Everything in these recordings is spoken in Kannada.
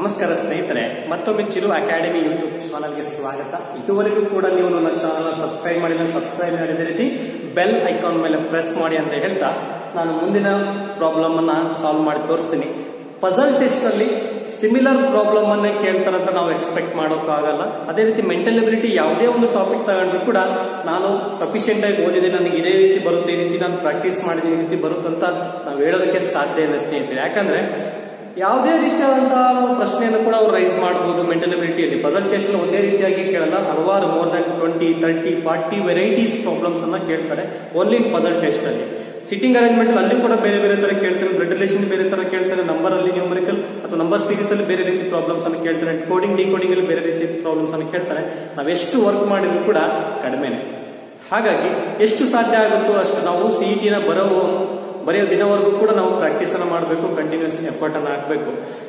ನಮಸ್ಕಾರ ಸ್ನೇಹಿತರೆ ಮತ್ತೊಮ್ಮೆ ಚಿರು ಅಕಾಡೆಮಿ ಯೂಟ್ಯೂಬ್ ಚಾನಲ್ಗೆ ಸ್ವಾಗತ ಇದುವರೆಗೂ ಕೂಡ ನೀವು ನನ್ನ ಚಾನಲ್ ಸಬ್ಸ್ಕ್ರೈಬ್ ಮಾಡಿಲ್ಲ ಸಬ್ಸ್ಕ್ರೈಬ್ ಮಾಡಿದ ರೀತಿ ಬೆಲ್ ಐಕಾನ್ ಮೇಲೆ ಪ್ರೆಸ್ ಮಾಡಿ ಅಂತ ಹೇಳ್ತಾ ನಾನು ಮುಂದಿನ ಪ್ರಾಬ್ಲಮ್ ಅನ್ನ ಸಾಲ್ವ್ ಮಾಡಿ ತೋರಿಸ್ತೀನಿ ಪಜಲ್ ಟೆಸ್ಟ್ ಅಲ್ಲಿ ಸಿಮಿಲರ್ ಪ್ರಾಬ್ಲಮ್ ಅನ್ನೇ ಕೇಳ್ತಾರಂತ ನಾವು ಎಕ್ಸ್ಪೆಕ್ಟ್ ಮಾಡೋಕ್ಕಾಗಲ್ಲ ಅದೇ ರೀತಿ ಮೆಂಟಲ್ ಎಬಿಲಿಟಿ ಯಾವುದೇ ಒಂದು ಟಾಪಿಕ್ ತಗೊಂಡ್ರು ಕೂಡ ನಾನು ಸಫಿಷಿಯಂಟ್ ಆಗಿ ಓದಿದೆ ನನಗೆ ಇದೇ ರೀತಿ ಬರುತ್ತೆ ಈ ರೀತಿ ನಾನು ಪ್ರಾಕ್ಟೀಸ್ ಮಾಡಿದ ಈ ರೀತಿ ಬರುತ್ತಂತ ನಾವು ಹೇಳೋದಕ್ಕೆ ಸಾಧ್ಯ ಇಲ್ಲ ಸ್ನೇಹಿತರೆ ಯಾಕಂದ್ರೆ ಯಾವುದೇ ರೀತಿಯಾದಂತಹ ಪ್ರಶ್ನೆಯನ್ನು ಕೂಡ ಅವ್ರು ರೈಸ್ ಮಾಡಬಹುದು ಮೆಂಟಲ್ ಎಬಿಲಿಟಿಯಲ್ಲಿ ಪಜಲ್ ಟೆಸ್ಟ್ ಒಂದೇ ರೀತಿಯಾಗಿ ಕೇಳಲ್ಲ ಹಲವಾರು more than twenty thirty forty varieties problems ಅನ್ನ ಕೇಳ್ತಾರೆ ಓನ್ಲಿ ಇನ್ ಪಜಲ್ ಟೆಸ್ಟ್ ಅಲ್ಲಿ ಸಿಟ್ಟಿಂಗ್ ಅರೇಂಜ್ಮೆಂಟ್ ಅಲ್ಲಿ ಕೂಡ ಬೇರೆ ಬೇರೆ ತರ ಕೇಳ್ತಾರೆ ಬ್ಲಡ್ ರಿಲೇಷನ್ ಬೇರೆ ತರ ಕೇಳ್ತಾರೆ ನಂಬರ್ ಅಲ್ಲಿ ನ್ಯೂಮರಿಕಲ್ ಅಥವಾ ನಂಬರ್ ಸೀರೀಸ್ ಅಲ್ಲಿ ಬೇರೆ ರೀತಿ ಪ್ರಾಬ್ಲಮ್ಸ್ ಅನ್ನು ಕೇಳ್ತಾರೆ ಕೋಡಿಂಗ್ ಡಿಕೋಡಿಂಗ್ ಅಲ್ಲಿ ಬೇರೆ ರೀತಿ ಪ್ರಾಬ್ಲಮ್ಸ್ ಅನ್ನು ಕೇಳ್ತಾರೆ ನಾವೆಷ್ಟು ವರ್ಕ್ ಮಾಡಿದ್ರು ಕೂಡ ಕಡಿಮೆನೆ ಹಾಗಾಗಿ ಎಷ್ಟು ಸಾಧ್ಯ ಆಗುತ್ತೋ ಅಷ್ಟು ನಾವು ಸಿಇಟಿನ ಬರೋ ಬರೆಯೋ ದಿನವರೆಗೂ ಕೂಡ ನಾವು ಪ್ರಾಕ್ಟೀಸ್ ಅನ್ನ ಮಾಡಬೇಕು ಕಂಟಿನ್ಯೂಸ್ ಎಫರ್ಟ್ ಅನ್ನ ಹಾಕಬೇಕು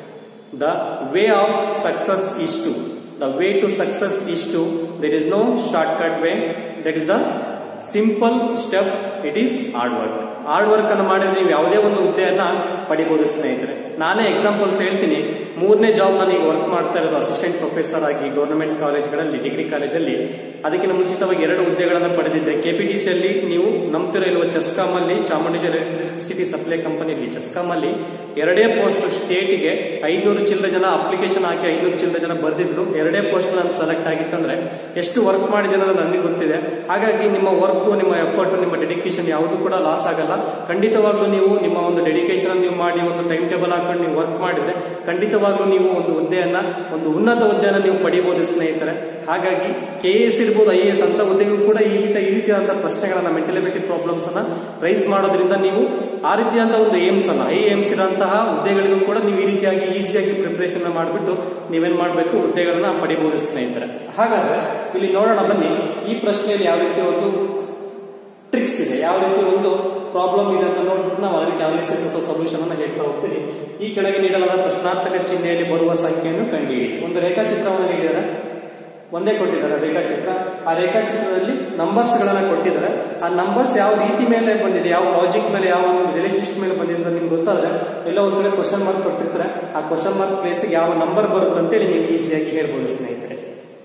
the way of success is to the way to success is to there is no short cut way that is the simple step it is hard work hard work ಅನ್ನು ಮಾಡಿದ್ರೆ ನೀವು ಯಾವುದೇ ಒಂದು ಹುದ್ದೆಯನ್ನ ಪಡಿಬಹುದು ಸ್ನೇಹಿತರೆ ನಾನೇ ಎಕ್ಸಾಂಪಲ್ಸ್ ಹೇಳ್ತೀನಿ ಮೂರನೇ ಜಾಬ್ ನಾನು ಈಗ ವರ್ಕ್ ಮಾಡ್ತಾ ಇರೋದು ಅಸಿಸ್ಟೆಂಟ್ ಪ್ರೊಫೆಸರ್ ಆಗಿ ಗವರ್ನಮೆಂಟ್ ಕಾಲೇಜ್ಗಳಲ್ಲಿ ಡಿಗ್ರಿ ಕಾಲೇಜಲ್ಲಿ ಅದಕ್ಕಿಂತ ಮುಂಚಿತವಾಗಿ ಎರಡು ಹುದ್ದೆಗಳನ್ನು ಪಡೆದಿದ್ದೆ ಕೆಪಿಟಿಸಿ ಅಲ್ಲಿ ನೀವು ನಂಬ್ತಿರೋ ಇರುವ ಚೆಸ್ಕಾಂ ಅಲ್ಲಿ ಚಾಮುಂಡೇಶ್ವರಿ ಎಲೆಕ್ಟ್ರಿಸಿಟಿ ಸಪ್ಲೈ ಕಂಪನಿಯಲ್ಲಿ ಚೆಸ್ಕಾಂ ಅಲ್ಲಿ ಎರಡೇ ಪೋಸ್ಟ್ ಸ್ಟೇಟ್ಗೆ ಐನೂರು ಚಿಲ್ಲರೆ ಜನ ಅಪ್ಲಿಕೇಶನ್ ಹಾಕಿ ಐನೂರು ಚಿಲ್ಲರೆ ಜನ ಬರೆದಿದ್ರು ಎರಡೇ ಪೋಸ್ಟ್ ನಾನು ಸೆಲೆಕ್ಟ್ ಆಗಿತ್ತಂದ್ರೆ ಎಷ್ಟು ವರ್ಕ್ ಮಾಡಿದೆ ಅನ್ನೋದು ನನಗೆ ಗೊತ್ತಿದೆ ಹಾಗಾಗಿ ನಿಮ್ಮ ವರ್ಕ್ ನಿಮ್ಮ ಎಫರ್ಟ್ ನಿಮ್ಮ ಡೆಡಿಕೇಶನ್ ಯಾವುದು ಕೂಡ ಲಾಸ್ ಆಗಲ್ಲ ಖಂಡಿತವಾಗ್ಲೂ ನೀವು ನಿಮ್ಮ ಒಂದು ಡೆಡಿಕೇಶನ್ ನೀವು ಮಾಡಿ ಒಂದು ಟೈಮ್ ಟೇಬಲ್ ಹಾಕೊಂಡು ನೀವು ವರ್ಕ್ ಮಾಡಿದ್ರೆ ಖಂಡಿತವಾಗ್ಲೂ ನೀವು ಒಂದು ಹುದ್ದೆಯನ್ನ ಒಂದು ಉನ್ನತ ಹುದ್ದೆಯನ್ನ ನೀವು ಪಡಿಬಹುದು ಸ್ನೇಹಿತರೆ ಹಾಗಾಗಿ ಕೆ ಎಸ್ ಇರ್ಬೋದು ಐ ಎಸ್ ಅಂತ ಹುದ್ದೆಗೂ ಕೂಡ ಈ ರೀತಿ ಈ ರೀತಿಯಾದಂತಹ ಪ್ರಶ್ನೆಗಳನ್ನ ಮೆಂಟಲ್ ಎಬಿಲಿಟಿ ಪ್ರಾಬ್ಲಮ್ಸ್ ಅನ್ನ ರೈಸ್ ಮಾಡೋದ್ರಿಂದ ನೀವು ಆ ರೀತಿಯಾದ ಒಂದು ಏಮ್ಸ್ ಅನ್ನ ಐ ಏಮ್ಸ್ ಇರುವಂತಹ ಹುದ್ದೆಗಳಿಗೂ ಕೂಡ ನೀವು ಈ ರೀತಿಯಾಗಿ ಈಸಿಯಾಗಿ ಪ್ರಿಪರೇಷನ್ ಮಾಡಿಬಿಟ್ಟು ನೀವೇನ್ ಮಾಡಬೇಕು ಹುದ್ದೆಗಳನ್ನ ಪಡಿಬಹುದು ಸ್ನೇಹಿತರೆ ಹಾಗಾದ್ರೆ ಇಲ್ಲಿ ನೋಡೋಣ ಬನ್ನಿ ಈ ಪ್ರಶ್ನೆಯಲ್ಲಿ ಯಾವ ರೀತಿ ಒಂದು ಟ್ರಿಕ್ಸ್ ಇದೆ ಯಾವ ರೀತಿ ಒಂದು ಪ್ರಾಬ್ಲಮ್ ಇದೆ ಅಂತ ನೋಡ್ಬಿಟ್ಟು ನಾವು ಅದಕ್ಕೆ ಅನಾಲಿಸಿಸ್ ಅಥವಾ ಸೊಲ್ಯೂಷನ್ ಅನ್ನು ಹೇಳ್ತಾ ಹೋಗ್ತೀನಿ ಈ ಕೆಳಗೆ ನೀಡಲಾದ ಪ್ರಶ್ನಾರ್ಥಕ ಚಿಹ್ನೆಯಲ್ಲಿ ಬರುವ ಸಂಖ್ಯೆಯನ್ನು ಕಂಡುಹಿಡಿ ಒಂದು ರೇಖಾಚಿತ್ರವನ್ನು ನೀಡಿದ್ದಾರೆ ಒಂದೇ ಕೊಟ್ಟಿದ್ದಾರೆ ರೇಖಾಚಿತ್ರ ಆ ರೇಖಾಚಿತ್ರದಲ್ಲಿ ನಂಬರ್ಸ್ ಗಳನ್ನ ಕೊಟ್ಟಿದ್ದಾರೆ ಆ ನಂಬರ್ಸ್ ಯಾವ ರೀತಿ ಮೇಲೆ ಬಂದಿದೆ ಯಾವ ಲಾಜಿಕ್ ಮೇಲೆ ಯಾವ ರಿಲೇಶನ್ಶಿಪ್ ಮೇಲೆ ಬಂದಿದೆ ಅಂತ ನಿಮ್ಗೆ ಗೊತ್ತಾದ್ರೆ ಎಲ್ಲ ಒಂದ್ ಕಡೆ ಕ್ವಶನ್ ಮಾರ್ಕ್ ಕೊಟ್ಟಿರ್ತಾರೆ ಆ ಕ್ವಶನ್ ಮಾರ್ಕ್ ಪ್ಲೇಸ್ ಯಾವ ನಂಬರ್ ಬರುತ್ತೆ ಅಂತೇಳಿ ನೀವು ಈಸಿಯಾಗಿ ಹೇಳ್ಬೋದು ಸ್ನೇಹಿತರೆ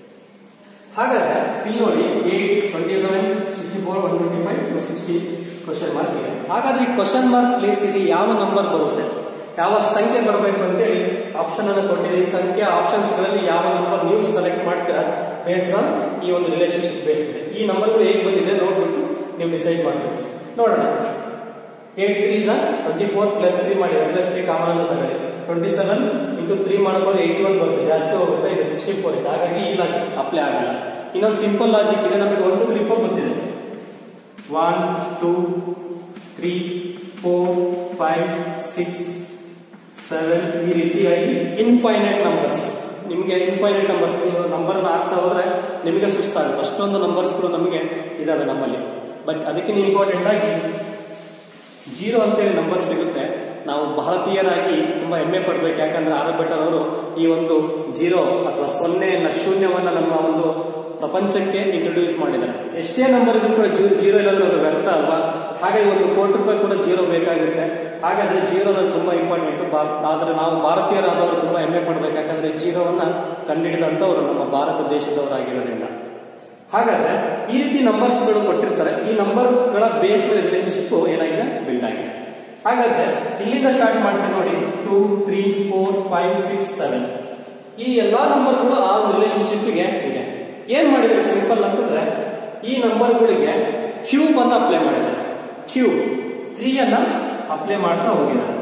ಹಾಗಾದ್ರೆ ಇಲ್ಲಿ ನೋಡಿ eight twenty seven sixty four one twenty five two sixty question mark ಇದೆ ಹಾಗಾದ್ರೆ ಈ ಕ್ವಶನ್ ಮಾರ್ಕ್ ಪ್ಲೇಸ್ ಇದೆ ಯಾವ ನಂಬರ್ ಬರುತ್ತೆ ಯಾವ ಸಂಖ್ಯೆ ಬರಬೇಕು ಅಂತೇಳಿ ಆಪ್ಷನ್ ಅನ್ನು ಕೊಟ್ಟಿದೆ ಈ ಸಂಖ್ಯೆ ಆಪ್ಷನ್ಸ್ ಗಳಲ್ಲಿ ಯಾವ ನಂಬರ್ ನೀವು ಸೆಲೆಕ್ಟ್ ಮಾಡ್ತೀರಾ ಬೇಸ್ಡ್ ಆನ್ ಈ ಒಂದು ರಿಲೇಶನ್ಶಿಪ್ ಬೇಸ್ ಇದೆ ಈ ನಂಬರ್ಗಳು ಹೇಗೆ ಬಂದಿದೆ ನೋಡ್ಬಿಟ್ಟು ನೀವು ಡಿಸೈಡ್ ಮಾಡಬೇಕು ನೋಡೋಣ ಏಟ್ ತ್ರೀ ಸ ಟ್ವೆಂಟಿ ಫೋರ್ ಪ್ಲಸ್ ತ್ರೀ ಮಾಡಿದ್ರೆ ಪ್ಲಸ್ ತ್ರೀ ಕಾಮನ್ ಅಂತ ತಗೊಳ್ಳಿ ಟ್ವೆಂಟಿ ಸೆವೆನ್ ಇಂಟು ತ್ರೀ ಮಾಡೋಕೆ ಏಯ್ಟಿ ಒನ್ ಬರುತ್ತೆ ಜಾಸ್ತಿ ಹೋಗುತ್ತೆ ಇದು ಸಿಕ್ಸ್ಟಿ ಫೋರ್ ಇದೆ ಹಾಗಾಗಿ ಈ ಲಾಜಿಕ್ ಅಪ್ಲೈ ಆಗಲ್ಲ ಇನ್ನೊಂದು ಸಿಂಪಲ್ ಲಾಜಿಕ್ ಇದೆ ನಮಗೆ ಒನ್ ಟು ತ್ರೀ ಫೋರ್ ಗೊತ್ತಿದೆ one two three four five six seven ಈ ರೀತಿಯಾಗಿ ಇನ್ಫೈನೈಟ್ ನಂಬರ್ಸ್ ನಿಮಗೆ ಇನ್ಫೈನೈಟ್ ನಂಬರ್ಸ್ ನೀವು ನಂಬರ್ ಹಾಕ್ತಾ ಹೋದ್ರೆ ನಿಮಗೆ ಸುಸ್ತಾಗುತ್ತೆ ಅಷ್ಟೊಂದು ನಂಬರ್ಸ್ಗಳು ನಮಗೆ ಇದಾವೆ ನಮ್ಮಲ್ಲಿ ಬಟ್ ಅದಕ್ಕಿಂತ ಇಂಪಾರ್ಟೆಂಟ್ ಆಗಿ ಜೀರೋ ಅಂತೇಳಿ ನಂಬರ್ ಸಿಗುತ್ತೆ ನಾವು ಭಾರತೀಯರಾಗಿ ತುಂಬಾ ಹೆಮ್ಮೆ ಪಡ್ಬೇಕು ಯಾಕಂದ್ರೆ ಆರ್ ಬೆಟರ್ ಅವರು ಈ ಒಂದು ಜೀರೋ ಅಥವಾ ಸೊನ್ನೆಯನ್ನ ಶೂನ್ಯವನ್ನ ನಮ್ಮ ಒಂದು ಪ್ರಪಂಚಕ್ಕೆ ಇಂಟ್ರೊಡ್ಯೂಸ್ ಮಾಡಿದ್ದಾರೆ ಎಷ್ಟೇ ನಂಬರ್ ಇದ್ರೂ ಕೂಡ ಜೀರೋ ಇಲ್ಲದ್ರೆ ಅದು ವ್ಯರ್ಥ ಅಲ್ವಾ ಹಾಗೆ ಒಂದು ಕೋಟಿ ರೂಪಾಯಿ ಕೂಡ ಜೀರೋ ಬೇಕಾಗುತ್ತೆ ಹಾಗಾದ್ರೆ ಜೀರೋ ತುಂಬಾ ಇಂಪಾರ್ಟೆಂಟ್ ಆದ್ರೆ ನಾವು ಭಾರತೀಯರಾದವರು ತುಂಬಾ ಹೆಮ್ಮೆ ಪಡ್ಬೇಕು ಯಾಕಂದ್ರೆ ಜೀರೋವನ್ನ ಕಂಡುಹಿಡಿದಂತವರು ನಮ್ಮ ಭಾರತ ದೇಶದವರಾಗಿರೋದ್ರಿಂದ ಹಾಗಾದ್ರೆ ಈ ರೀತಿ ನಂಬರ್ಸ್ ಗಳು ಕೊಟ್ಟಿರ್ತಾರೆ ಈ ನಂಬರ್ಗಳ ಬೇಸ್ ಮೇಲೆ ರಿಲೇಶನ್ಶಿಪ್ ಏನಾಗಿದೆ ಬಿಲ್ಡ್ ಆಗಿದೆ ಹಾಗಾದ್ರೆ ಇಲ್ಲಿಂದ ಸ್ಟಾರ್ಟ್ ಮಾಡ್ತೀವಿ ನೋಡಿ two three four five six seven ಈ ಎಲ್ಲಾ ನಂಬರ್ಗಳು ಆ ಒಂದು ರಿಲೇಶನ್ಶಿಪ್ಗೆ ಇದೆ ಏನ್ ಮಾಡಿದ್ರೆ ಸಿಂಪಲ್ ಅಂತಂದ್ರೆ ಈ ನಂಬರ್ಗಳಿಗೆ ಕ್ಯೂಬ್ ಅನ್ನ ಅಪ್ಲೈ ಮಾಡಿದ್ದಾರೆ ಕ್ಯೂಬ್ ತ್ರೀ ಅನ್ನ ಅಪ್ಲೈ ಮಾಡ್ತಾ ಹೋಗಿದ್ದಾರೆ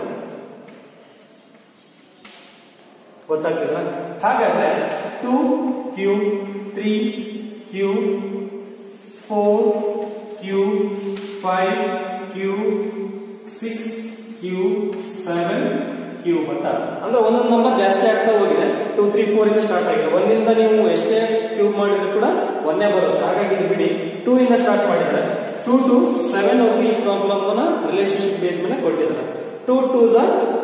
ಗೊತ್ತಾಗ್ತದ ಹಾಗಾದ್ರೆ two cube three cube four cube five cube six cube seven cube ಅಂತ ಅಂದ್ರೆ ಒಂದೊಂದು ನಂಬರ್ ಜಾಸ್ತಿ ಆಗ್ತಾ ಹೋಗಿದೆ ಟೂ ತ್ರೀ ಫೋರ್ ಇಂದ ಸ್ಟಾರ್ಟ್ ಆಗಿದೆ ಒಂದಿಂದ ನೀವು ಎಷ್ಟೇ ಕ್ಯೂಬ್ ಮಾಡಿದ್ರು ಕೂಡ ಒಂದೇ ಬರುತ್ತೆ ಹಾಗಾಗಿ ಇದು ಬಿಡಿ ಟೂ ಇಂದ ಸ್ಟಾರ್ಟ್ ಮಾಡಿದ್ರೆ ಟೂ ಟು ಸೆವೆನ್ ಅವ್ರಿಗೆ ಈ ಪ್ರಾಬ್ಲಮ್ ಅನ್ನ ರಿಲೇಶನ್ಶಿಪ್ ಬೇಸ್ ಮೇಲೆ ಕೊಟ್ಟಿದ್ದಾರೆ ಟೂ ಟೂ ಝ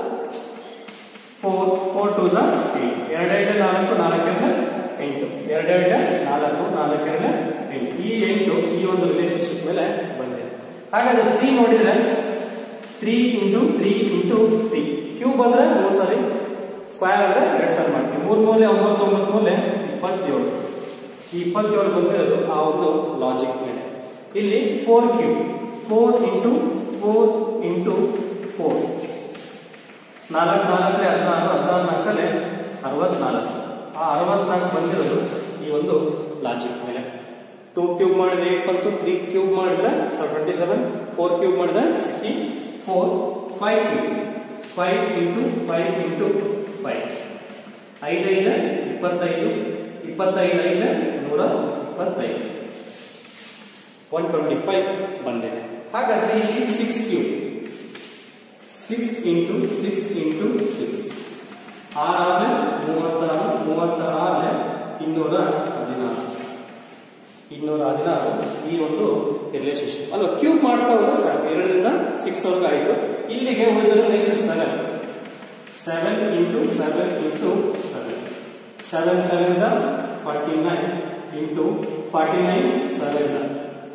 ಫೋರ್ ಫೋರ್ ಟೂ ಝ ಏಟ್ ಎರಡೆರಡು ನಾಲ್ಕು ನಾಲ್ಕರಿಂದ ಎಂಟು ಎರಡೆರಡು ನಾಲ್ಕು ನಾಲ್ಕರಿಂದ ಎಂಟು ಈ ಎಂಟು ಈ ಒಂದು ರಿಲೇಶನ್ಶಿಪ್ ಮೇಲೆ ಬಂದಿದೆ ಹಾಗಾದ್ರೆ ತ್ರೀ ನೋಡಿದ್ರೆ three into three into three cube ಅಂದ್ರೆ ಮೂರು ಸಾರಿ ಸ್ಕ್ವೇರ್ ಅಂದ್ರೆ ಎರಡು ಸಲ ಮಾಡ್ತೀವಿ ಮೂರ್ ಮೂಲೆ ಒಂಬತ್ತು ಒಂಬತ್ತು ಮೂಲೆ ಇಪ್ಪತ್ತೇಳು ಈ ಇಪ್ಪತ್ತೇಳು ಬಂದಿರೋದು ಆ ಒಂದು ಲಾಜಿಕ್ ಮೇಲೆ ಇಲ್ಲಿ four cube four into four into four ನಾಲ್ಕು ನಾಲ್ಕಲೆ ಹದಿನಾರು ಹದಿನಾರು ನಾಲ್ಕಲೆ ಅರವತ್ನಾಲ್ಕು ಆ ಅರವತ್ನಾಲ್ಕು ಬಂದಿರೋದು ಈ ಒಂದು ಲಾಜಿಕ್ ಮೇಲೆ ಟೂ ಕ್ಯೂಬ್ ಮಾಡಿದ್ರೆ ಏಟ್ ಬಂತು ತ್ರೀ ಕ್ಯೂಬ್ ಮಾಡಿದ್ರೆ ಟ್ವೆಂಟಿ ಸೆವೆನ್ ಫೋರ್ ಕ್ಯೂಬ್ ಮಾಡಿದ್ರೆ sixty four five cube five into five into five ಐದೈದು ಇಪ್ಪತ್ತೈದು ಇಪ್ಪತ್ತೈದು ಐದು ನೂರ ಇಪ್ಪತ್ತೈದು ಒನ್ ಟ್ವೆಂಟಿ ಫೈವ್ ಬಂದಿದೆ ಹಾಗಾದ್ರೆ ಇಲ್ಲಿ six cube six into six into six ಆರಾದ್ರೆ ಮೂವತ್ತಾರು ಮೂವತ್ತಾರಾದ್ರೆ ಇನ್ನೂರ ಹದಿನಾರು ಇನ್ನೂರ ಹದಿನಾರು ಈ ಒಂದು ರಿಲೇಶನ್ಶಿಪ್ ಅಲ್ವಾ ಕ್ಯೂಬ್ ಮಾಡ್ತಾ ಹೋದ್ರೆ ಸಾಕು ಎರಡರಿಂದ ಸಿಕ್ಸ್ ವರ್ಗ ಆಯಿತು ಇಲ್ಲಿಗೆ ಉಳಿದ್ರೆ next seven seven into seven into seven seven seven are forty nine into forty nine seven are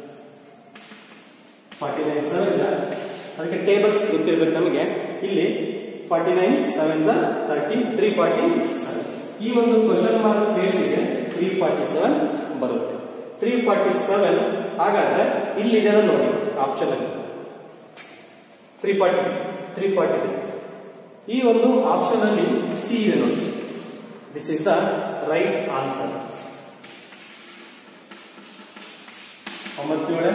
forty nine seven are ಅದಕ್ಕೆ ಟೇಬಲ್ಸ್ ಗೊತ್ತಿರ್ಬೇಕು ನಮಗೆ ಇಲ್ಲಿ forty nine seven are thirty three forty seven ಈ ಒಂದು ಕ್ವಶನ್ ಮಾರ್ಕ್ ಬೇಸಿಗೆ ತ್ರೀ ಫಾರ್ಟಿ ಸೆವೆನ್ ಬರುತ್ತೆ ತ್ರೀ ಫಾರ್ಟಿ ಸೆವೆನ್ ಹಾಗಾದ್ರೆ ಇಲ್ಲಿದೆ ನೋಡಿ ಆಪ್ಷನ್ ಅಲ್ಲಿ three forty three three forty three ಈ ಒಂದು ಆಪ್ಷನ್ ಅಲ್ಲಿ ಸಿ ಇದೆ ನೋಡಿ this is the right answer ಒಂಬತ್ತೇಳು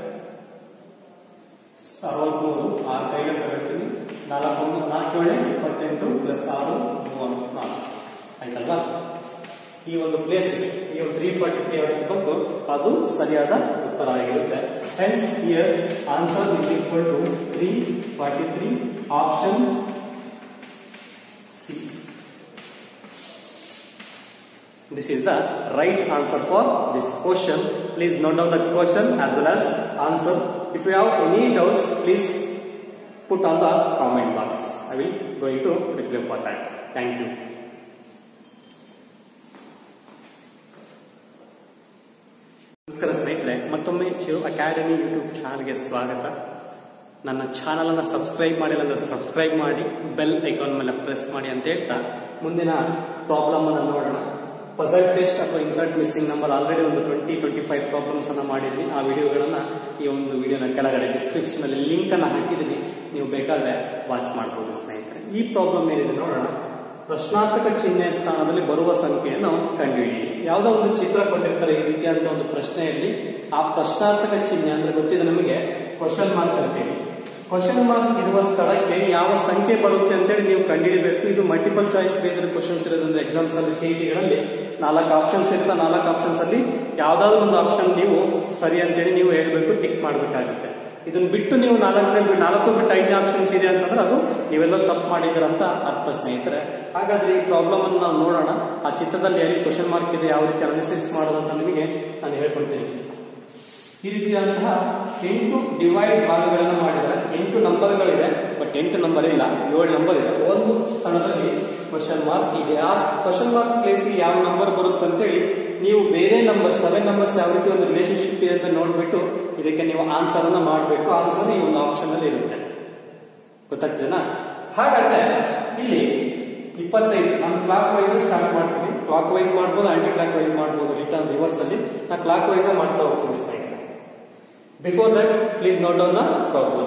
ಅರವತ್ಮೂರು ಆರು ಕೈಲ ಕರೆಕ್ಟಿವಿ ನಾಲ್ಕು ನಾಲ್ಕೇಳೆ ಇಪ್ಪತ್ತೆಂಟು ಪ್ಲಸ್ ಆರು ಮೂವತ್ನಾಲ್ಕು ಆಯ್ತಲ್ವಾ ಈ ಒಂದು ಪ್ಲೇಸ್ ಈ ಒಂದು ತ್ರೀ ಫಾರ್ಟಿ ತ್ರೀ ಯಾವತ್ತು ಬಂತು ಅದು ಸರಿಯಾದ ಉತ್ತರ ಆಗಿರುತ್ತೆ hence your answer is equal to three forty three option C This is the right answer for this question. Please note down the question as well as answer. If you have any doubts, please put on the comment box. I will going to reply for that. Thank you. ನಮಸ್ಕಾರ ಸ್ನೇಹಿತರೆ ಮತ್ತೊಮ್ಮೆ ಚಿರು ಅಕಾಡೆಮಿ ಯೂಟ್ಯೂಬ್ ಚಾನಲ್ಗೆ ಸ್ವಾಗತ ನನ್ನ ಚಾನಲ್ ಅನ್ನು ಸಬ್ಸ್ಕ್ರೈಬ್ ಮಾಡಿಲ್ಲ ಅಂದ್ರೆ ಸಬ್ಸ್ಕ್ರೈಬ್ ಮಾಡಿ ಬೆಲ್ ಐಕಾನ್ ಮೇಲೆ ಪ್ರೆಸ್ ಮಾಡಿ ಅಂತ ಹೇಳ್ತಾ ಮುಂದಿನ ಪ್ರಾಬ್ಲಮ್ ಅನ್ನು ನೋಡೋಣ ಪಜಲ್ ಟೆಸ್ಟ್ ಅಥವಾ ಇನ್ಸರ್ಟ್ ಮಿಸ್ಸಿಂಗ್ ನಂಬರ್ ಆಲ್ರೆಡಿ ಒಂದು ಟ್ವೆಂಟಿ ಟ್ವೆಂಟಿ ಫೈವ್ ಪ್ರಾಬ್ಲಮ್ಸ್ ಅನ್ನ ಮಾಡಿದ್ದೀನಿ ಆ ವಿಡಿಯೋಗಳನ್ನ ಈ ಒಂದು ವಿಡಿಯೋನ ಕೆಳಗಡೆ ಡಿಸ್ಕ್ರಿಪ್ಷನ್ ಅಲ್ಲಿ ಲಿಂಕ್ ಅನ್ನ ಹಾಕಿದ್ದೀನಿ ನೀವು ಬೇಕಾದ್ರೆ ವಾಚ್ ಮಾಡಬಹುದು ಸ್ನೇಹಿತರೆ ಈ ಪ್ರಾಬ್ಲಮ್ ಏನಿದೆ ನೋಡೋಣ ಪ್ರಶ್ನಾರ್ಥಕ ಚಿಹ್ನೆ ಸ್ಥಾನದಲ್ಲಿ ಬರುವ ಸಂಖ್ಯೆಯನ್ನು ಕಂಡುಹಿಡಿಯಿರಿ ಯಾವುದೋ ಒಂದು ಚಿತ್ರ ಕೊಟ್ಟಿರ್ತಾರೆ ಈ ರೀತಿಯಾದಂತಹ ಒಂದು ಪ್ರಶ್ನೆಯಲ್ಲಿ ಆ ಪ್ರಶ್ನಾರ್ಥಕ ಚಿಹ್ನೆ ಅಂದ್ರೆ ಗೊತ್ತಿದೆ ನಮಗೆ ಕ್ವಶನ್ ಮಾರ್ಕ್ ಅಂತೇಳಿ ಕ್ವಶನ್ ಮಾರ್ಕ್ ಇರುವ ಸ್ಥಳಕ್ಕೆ ಯಾವ ಸಂಖ್ಯೆ ಬರುತ್ತೆ ಅಂತೇಳಿ ನೀವು ಕಂಡುಹಿಡಬೇಕು ಇದು ಮಲ್ಟಿಪಲ್ ಚಾಯ್ಸ್ ಬೇಸ್ಡ್ ಕ್ವಶನ್ಸ್ ಇರೋದ್ರಿಂದ ಎಕ್ಸಾಮ್ಸ್ ಅಲ್ಲಿ ಸಿಇಟಿಗಳಲ್ಲಿ ನಾಲ್ಕು ಆಪ್ಷನ್ಸ್ ಇರುತ್ತೆ ನಾಲ್ಕು ಆಪ್ಷನ್ಸ್ ಅಲ್ಲಿ ಯಾವ್ದಾದ್ರು ಒಂದು ಆಪ್ಷನ್ ನೀವು ಸರಿ ಅಂತೇಳಿ ನೀವು ಹೇಳ್ಬೇಕು ಟಿಕ್ ಮಾಡಬೇಕಾಗುತ್ತೆ ಇದನ್ನ ಬಿಟ್ಟು ನೀವು ನಾಲ್ಕರಲ್ಲಿ ನಾಲ್ಕು ಬಿಟ್ಟು ಐದನೇ ಆಪ್ಷನ್ಸ್ ಇದೆ ಅಂತಂದ್ರೆ ಅದು ನೀವೆಲ್ಲೋ ತಪ್ಪು ಮಾಡಿದ್ದೀರ ಅಂತ ಅರ್ಥ ಸ್ನೇಹಿತರೆ ಹಾಗಾದ್ರೆ ಈ ಪ್ರಾಬ್ಲಮ್ ಅನ್ನು ನಾವು ನೋಡೋಣ ಆ ಚಿತ್ರದಲ್ಲಿ ಎಲ್ಲಿ ಕ್ವಶನ್ ಮಾರ್ಕ್ ಇದೆ ಯಾವ ರೀತಿ ಅನಾಲಿಸಿಸ್ ಮಾಡೋದಂತ ನಿಮಗೆ ನಾನು ಹೇಳ್ಕೊಡ್ತೀನಿ ಈ ರೀತಿಯಾದಂತಹ ಎಂಟು ಡಿವೈಡ್ ಭಾಗಗಳನ್ನು ಮಾಡಿದರೆ ಎಂಟು ನಂಬರ್ಗಳಿದೆ ಬಟ್ ಎಂಟು ನಂಬರ್ ಇಲ್ಲ ಏಳು ನಂಬರ್ ಇದೆ ಒಂದು ಸ್ಥಳದಲ್ಲಿ ಕ್ವಶನ್ ಮಾರ್ಕ್ ಇದೆ ಆ ಕ್ವಶನ್ ಮಾರ್ಕ್ ಪ್ಲೇಸ್ಗೆ ಯಾವ ನಂಬರ್ ಬರುತ್ತೆ ಅಂತೇಳಿ ನೀವು ಬೇರೆ ನಂಬರ್ ಸೆವೆನ್ ನಂಬರ್ಸ್ ಯಾವ ರೀತಿ ಒಂದು ರಿಲೇಶನ್ಶಿಪ್ ಇದೆ ಅಂತ ನೋಡ್ಬಿಟ್ಟು ಇದಕ್ಕೆ ನೀವು ಆನ್ಸರ್ ಅನ್ನ ಮಾಡಬೇಕು ಆನ್ಸರ್ ಈ ಒಂದು ಆಪ್ಷನ್ ಅಲ್ಲಿ ಇರುತ್ತೆ ಗೊತ್ತಾಗ್ತದೇನಾ ಹಾಗಾದ್ರೆ ಇಲ್ಲಿ ಇಪ್ಪತ್ತೈದು ನಾನು ಕ್ಲಾಕ್ ವೈಸ್ ಸ್ಟಾರ್ಟ್ ಮಾಡ್ತೀನಿ ಕ್ಲಾಕ್ ವೈಸ್ ಮಾಡ್ಬೋದು ಆಂಟಿ ಕ್ಲಾಕ್ ವೈಸ್ ಮಾಡ್ಬೋದು ರಿಟರ್ನ್ ರಿವರ್ಸ್ ಅಲ್ಲಿ ನಾ ಕ್ಲಾಕ್ ವೈಸ್ ಮಾಡ್ತಾ ಹೋಗ್ತೀನಿ ಸ್ನೇಹಿತರೆ before that please note down the problem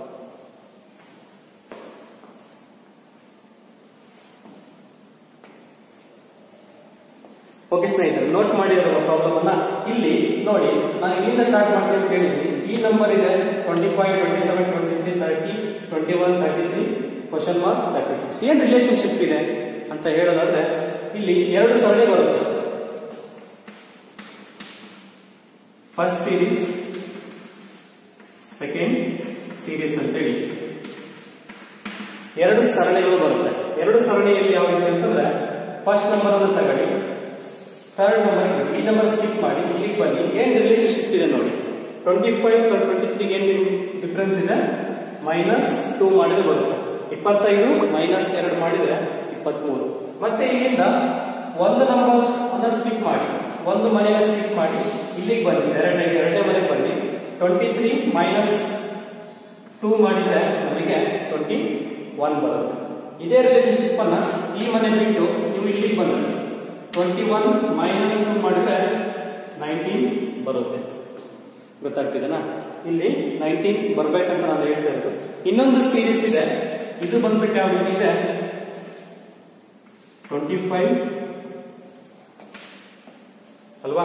okay ಸ್ನೇಹಿತರೆ ನೋಟ್ ಮಾಡಿರುವ ಪ್ರಾಬ್ಲಮ್ ಅನ್ನ ಇಲ್ಲಿ ನೋಡಿ ನಾನು ಇಲ್ಲಿಂದ ಸ್ಟಾರ್ಟ್ ಮಾಡ್ತೀನಿ ಅಂತ ಹೇಳಿದ್ವಿ ಈ ನಂಬರ್ ಇದೆ twenty five twenty seven twenty three thirty twenty one thirty three question mark thirty six ಏನ್ ರಿಲೇಶನ್ಶಿಪ್ ಇದೆ ಅಂತ ಹೇಳೋದಾದ್ರೆ ಇಲ್ಲಿ ಎರಡು ಸರಣಿ ಬರುತ್ತೆ ಫಸ್ಟ್ ಸೀರೀಸ್ ಸೆಕೆಂಡ್ ಸೀರೀಸ್ ಅಂತೇಳಿ ಎರಡು ಸರಣಿಗಳು ಬರುತ್ತೆ ಎರಡು ಸರಣಿಯಲ್ಲಿ ಯಾವ ರೀತಿ ಅಂತಂದ್ರೆ ಫಸ್ಟ್ ನಂಬರ್ ಅನ್ನು ತಗೊಳ್ಳಿ ಥರ್ಡ್ ನಂಬರ್ ಈ ನಂಬರ್ ಸ್ಕಿಪ್ ಮಾಡಿ ಇಲ್ಲಿಗೆ ಬನ್ನಿ ಏನ್ ರಿಲೇಶನ್ಶಿಪ್ ಇದೆ ನೋಡಿ ಟ್ವೆಂಟಿ ಫೈವ್ ಟ್ವೆಂಟಿ ತ್ರೀ ಏನ್ ಡಿಫ್ರೆನ್ಸ್ ಇದೆ ಮೈನಸ್ ಟೂ ಮಾಡಿದ್ರೆ ಬರುತ್ತೆ ಇಪ್ಪತ್ತೈದು ಮೈನಸ್ ಎರಡು ಮಾಡಿದ್ರೆ ಇಪ್ಪತ್ಮೂರು ಮತ್ತೆ ಇಲ್ಲಿಂದ ಒಂದು ನಂಬರ್ ಅನ್ನ ಸ್ಕಿಪ್ ಮಾಡಿ ಒಂದು ಮನೆಯ ಸ್ಕಿಪ್ ಮಾಡಿ ಇಲ್ಲಿಗೆ ಬನ್ನಿ ಎರಡನೇ ಎರಡನೇ ಮನೆಗೆ ಬನ್ನಿ ಟ್ವೆಂಟಿ ತ್ರೀ ಮೈನಸ್ ಟೂ ಮಾಡಿದ್ರೆ ನಮಗೆ ಟ್ವೆಂಟಿ ಒನ್ ಬರುತ್ತೆ ಇದೇ ರಿಲೇಶನ್ಶಿಪ್ ಅನ್ನ ಈ ಮನೆ ಬಿಟ್ಟು ನೀವು ಇಲ್ಲಿಗೆ ಬಂದ್ರೆ ಟ್ವೆಂಟಿ ಒನ್ ಮೈನಸ್ ಟು ಮಾಡಿದ್ರೆ ನೈನ್ಟೀನ್ ಬರುತ್ತೆ ಗೊತ್ತಾಗ್ತಿದೆನಾ ಇಲ್ಲಿ ನೈನ್ಟೀನ್ ಬರ್ಬೇಕಂತ ನಾನು ಹೇಳ್ತಾ ಇರೋದು ಇನ್ನೊಂದು ಸೀರೀಸ್ ಇದೆ ಇದು ಬಂದ್ಬಿಟ್ಟು ಯಾವ ರೀತಿ ಇದೆ ಟ್ವೆಂಟಿ ಫೈವ್ ಅಲ್ವಾ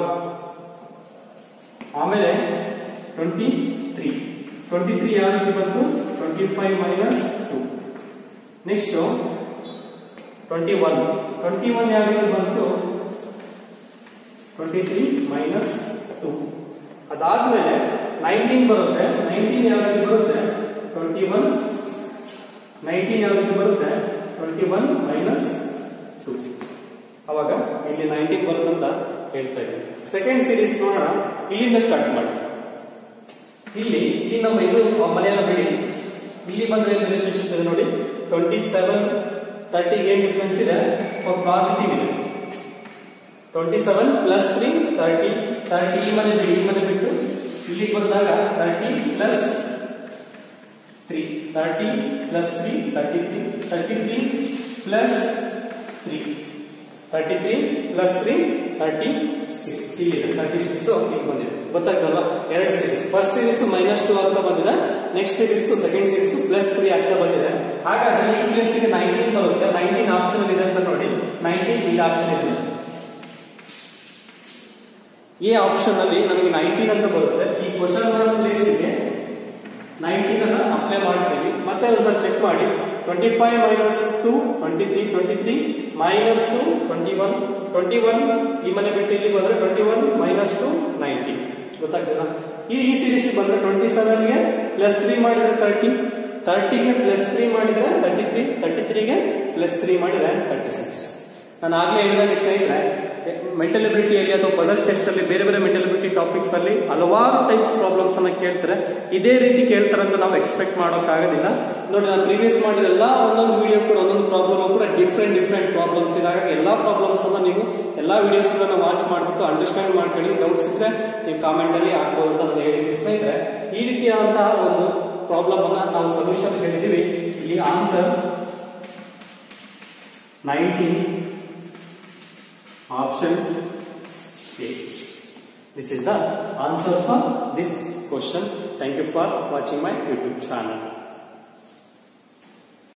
ಆಮೇಲೆ ಟ್ವೆಂಟಿ ತ್ರೀ ಟ್ವೆಂಟಿ ತ್ರೀ ಯಾವ ರೀತಿ ಬಂತು twenty five minus two next twenty one twenty one ಯಾವ ರೀತಿ ಬಂತು ಟ್ವೆಂಟಿ ತ್ರೀ ಮೈನಸ್ ಟು ಅದಾದ್ಮೇಲೆ ನೈನ್ಟೀನ್ ಬರುತ್ತೆ ನೈನ್ಟೀನ್ ಯಾವ ರೀತಿ ಬರುತ್ತೆ ಟ್ವೆಂಟಿ ಒನ್ ನೈನ್ಟೀನ್ ಯಾವ ರೀತಿ ಬರುತ್ತೆ ಟ್ವೆಂಟಿ ಒನ್ ಮೈನಸ್ ಟು ಅವಾಗ ಇಲ್ಲಿ ನೈನ್ಟೀನ್ ಬರುತ್ತಂತ ಹೇಳ್ತಾ ಇದ್ದೀನಿ ಸೆಕೆಂಡ್ ಸೀರೀಸ್ ನೋಡೋಣ ಇಲ್ಲಿಂದ ಸ್ಟಾರ್ಟ್ ಮಾಡಿ ಇಲ್ಲಿ ಈ ನಮ್ಮ ಇದು ಮನೆಯಲ್ಲ ಬಿಡಿ ಇಲ್ಲಿ ಬಂದ್ರೆ ಏನು ರಿಲೇಶನ್ಶಿಪ್ ಇದೆ ನೋಡಿ ಟ್ವೆಂಟಿ ಸೆವೆನ್ ತರ್ಟಿಗೆ ಏನ್ ಡಿಫ್ರೆನ್ಸ್ ಇದೆ ಪಾಸಿಟಿವ್ ಇದೆ twenty seven plus three thirty thirty ಈ ಮನೆ ಬಿಡಿ ಈ ಮನೆ ಬಿಟ್ಟು ಇಲ್ಲಿಗೆ ಬಂದಾಗ thirty plus three thirty plus three thirty three thirty three plus three thirty three plus three thirty six ಇಲ್ಲಿದೆ ತರ್ಟಿ ಸಿಕ್ಸ್ ಈಗ ಬಂದಿದೆ ಗೊತ್ತಾಗ್ತಲ್ವಾ ಎರಡು series first series minus two ಆಗ್ತಾ ಬಂದಿದೆ next series second series plus three ಆಗ್ತಾ ಬಂದಿದೆ ಹಾಗಾದ್ರೆ ಈ ಪ್ಲೇಸ್ ಗೆ ನೈನ್ಟೀನ್ ಬರುತ್ತೆ ನೈನ್ಟೀನ್ ಆಪ್ಷನ್ ಇದೆ ಅಂತ ನೋಡಿ ನೈನ್ಟೀನ್ ಇಲ್ಲಿ ಆಪ್ಷನ್ ಇದೆ ಈ ಆಪ್ಷನ್ ಅಲ್ಲಿ ನಮಗೆ ನೈನ್ಟೀನ್ ಅಂತ ಬರುತ್ತೆ ಈ ಕ್ವಶನ್ ಪ್ಲೇಸ್ ಗೆ ನೈನ್ಟೀನ್ ಅನ್ನ ಅಪ್ಲೈ ಮಾಡ್ತೀವಿ ಮತ್ತೆ ಒಂದ್ಸಲ ಚೆಕ್ ಮಾಡಿ twenty five minus two twenty three twenty three minus two twenty one twenty one ಈ ಮನೆ ಬಿಟ್ಟು ಇಲ್ಲಿ ಬಂದ್ರೆ twenty one minus two ninety ಗೊತ್ತಾಗ್ತದ ಈ ಈ ಸೀರೀಸ್ ಬಂದ್ರೆ ಟ್ವೆಂಟಿ ಸೆವೆನ್ಗೆ ಪ್ಲಸ್ ತ್ರೀ ಮಾಡಿದ್ರೆ ತರ್ಟಿ ತರ್ಟಿಗೆ ಪ್ಲಸ್ ತ್ರೀ ಮಾಡಿದ್ರೆ ತರ್ಟಿ ತ್ರೀ ತರ್ಟಿ ತ್ರೀಗೆ ಪ್ಲಸ್ ತ್ರೀ ಮಾಡಿದ್ರೆ ತರ್ಟಿ ಸಿಕ್ಸ್ ನಾನು ಆಗ್ಲೇ ಹೇಳಿದಾಗ ಸ್ನೇಹಿತರೆ ಮೆಂಟಲ್ ಎಬಿಲಿಟಿಯಲ್ಲಿ ಅಥವಾ ಪಜಲ್ ಟೆಸ್ಟ್ ಅಲ್ಲಿ ಬೇರೆ ಬೇರೆ ಮೆಂಟಲ್ ಎಬಿಲಿಟಿ ಟಾಪಿಕ್ಸ್ ಅಲ್ಲಿ ಹಲವಾರು ಟೈಪ್ಸ್ ಪ್ರಾಬ್ಲಮ್ಸ್ ಅನ್ನ ಕೇಳ್ತಾರೆ ಇದೇ ರೀತಿ ಕೇಳ್ತಾರೆ ಅಂತ ನಾವು ಎಕ್ಸ್ಪೆಕ್ಟ್ ಮಾಡೋಕ್ಕಾಗೋದಿಲ್ಲ ನೋಡಿ ನಾನು ಪ್ರೀವಿಯಸ್ ಮಾಡಿದ ಎಲ್ಲಾ ಒಂದೊಂದು ವಿಡಿಯೋ ಕೂಡ ಒಂದೊಂದು ಪ್ರಾಬ್ಲಮ್ ಕೂಡ ಡಿಫ್ರೆಂಟ್ ಡಿಫ್ರೆಂಟ್ ಪ್ರಾಬ್ಲಮ್ಸ್ ಇದೆ ಹಾಗಾಗಿ ಎಲ್ಲಾ ಪ್ರಾಬ್ಲಮ್ಸ್ ಅನ್ನ ನೀವು ಎಲ್ಲಾ ವಿಡಿಯೋಸ್ ವಾಚ್ ಮಾಡ್ಬಿಟ್ಟು ಅಂಡರ್ಸ್ಟ್ಯಾಂಡ್ ಮಾಡ್ಕೊಳ್ಳಿ ಡೌಟ್ಸ್ ಇದ್ರೆ ನೀವು ಕಾಮೆಂಟ್ ಅಲ್ಲಿ ಹಾಕ್ಬೋದು ಅಂತ ನಾನು ಹೇಳಿದ್ದೀನಿ ಸ್ನೇಹಿತರೆ ಈ ರೀತಿಯಾದಂತಹ ಒಂದು ಪ್ರಾಬ್ಲಮ್ ಅನ್ನ ನಾವು ಸೊಲ್ಯೂಷನ್ ಹೇಳಿದೀವಿ ಇಲ್ಲಿ answer nineteen option A. This is the answer for this question. Thank you for watching my YouTube channel.